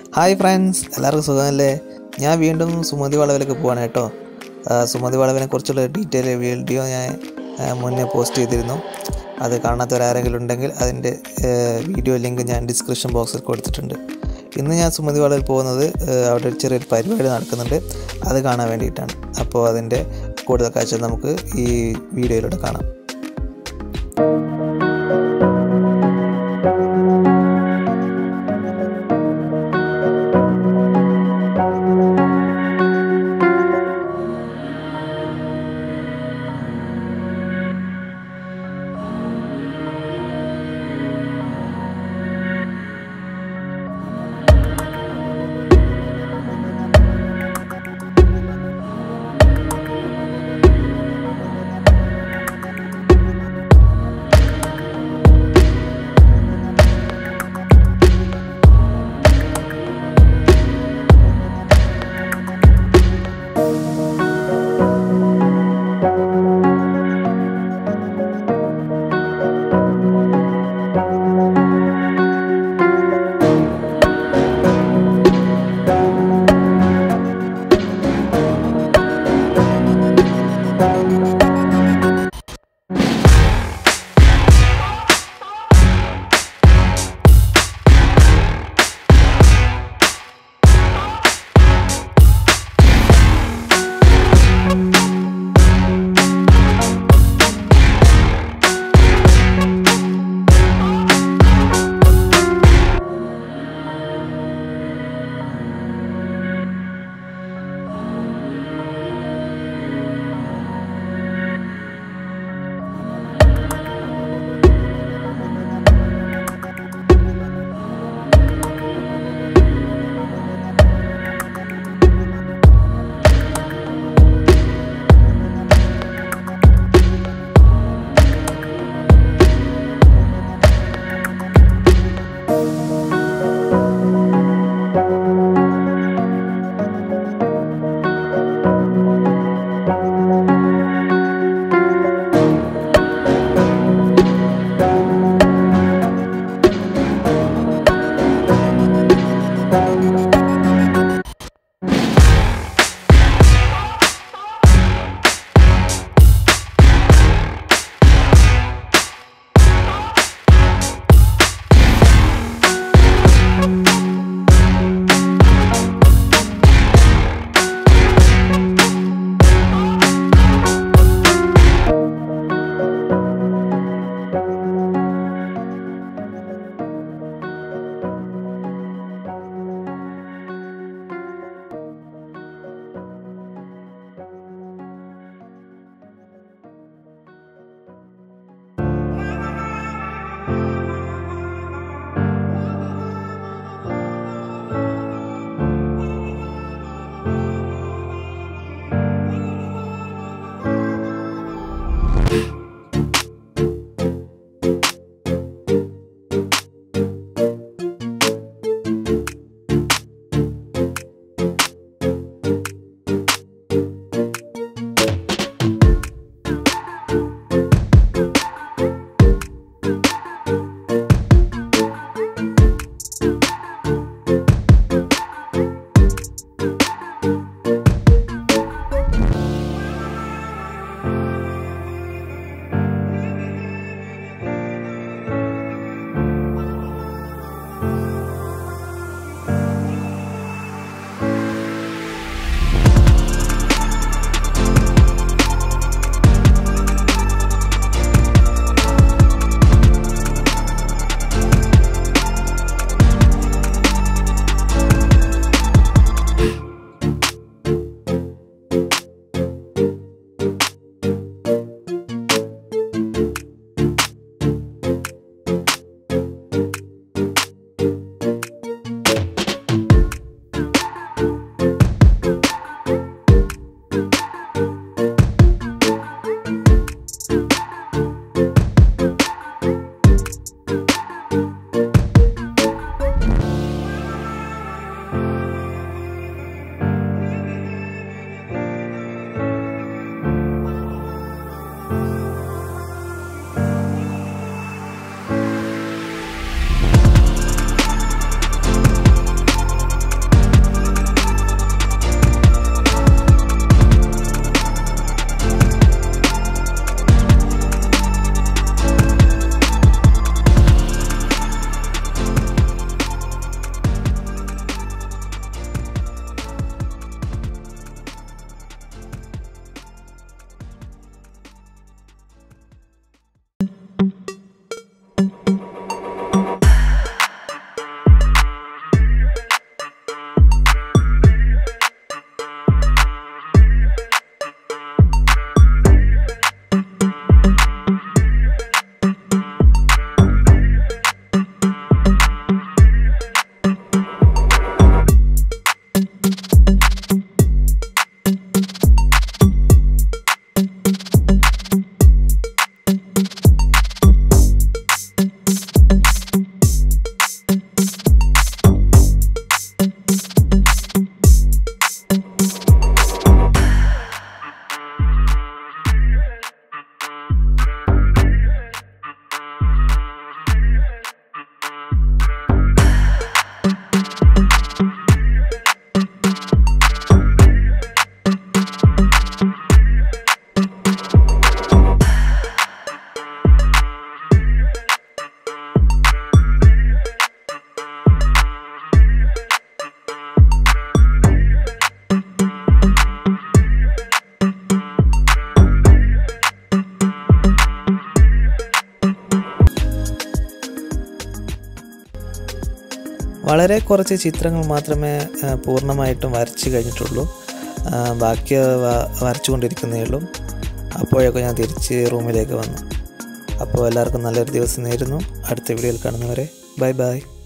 hi friends എല്ലാവർക്കും സുഖമല്ലേ ഞാൻ വീണ്ടും സുമതി വളവിലേക്ക് പോവാണ് കേട്ടോ ആ, സുമതി വളവിനെ കുറിച്ചുള്ള ഡീറ്റെയിൽ വീഡിയോ ഞാൻ ആ, മുന്നേ പോസ്റ്റ് ചെയ്തിരുന്നു അത് കാണാത്തവരാരെങ്കിലും ഉണ്ടെങ്കിൽ അതിൻ്റെ വീഡിയോ ലിങ്ക് ഞാൻ ഡിസ്ക്രിപ്ഷൻ ബോക്സിൽ കൊടുത്തിട്ടുണ്ട് ഇന്ന് ഞാൻ സുമതി വളവിൽ പോകുന്നത് ആ, അവിടെ ഒരു ചെറിയൊരു പരിപാടി നടക്കുന്നുണ്ട് അത് കാണാൻ വേണ്ടിയിട്ടാണ് അപ്പോൾ അതിൻ്റെ കൂടുതൽ കാഴ്ച നമുക്ക് ഈ വീഡിയോയിലൂടെ കാണാം വളരെ കുറച്ച് ചിത്രങ്ങൾ മാത്രമേ ആ, പൂർണ്ണമായിട്ടും വരച്ച് കഴിഞ്ഞിട്ടുള്ളൂ ആ, ബാക്കി വ- വരച്ചുകൊണ്ടിരിക്കുന്നേ ഉള്ളൂ അപ്പോഴൊക്കെ ഞാൻ തിരിച്ച് റൂമിലേക്ക് വന്നു അപ്പോൾ എല്ലാവർക്കും നല്ലൊരു ദിവസം നേരുന്നു അടുത്ത വീഡിയോയിൽ കാണുന്നവരെ ബൈ ബൈ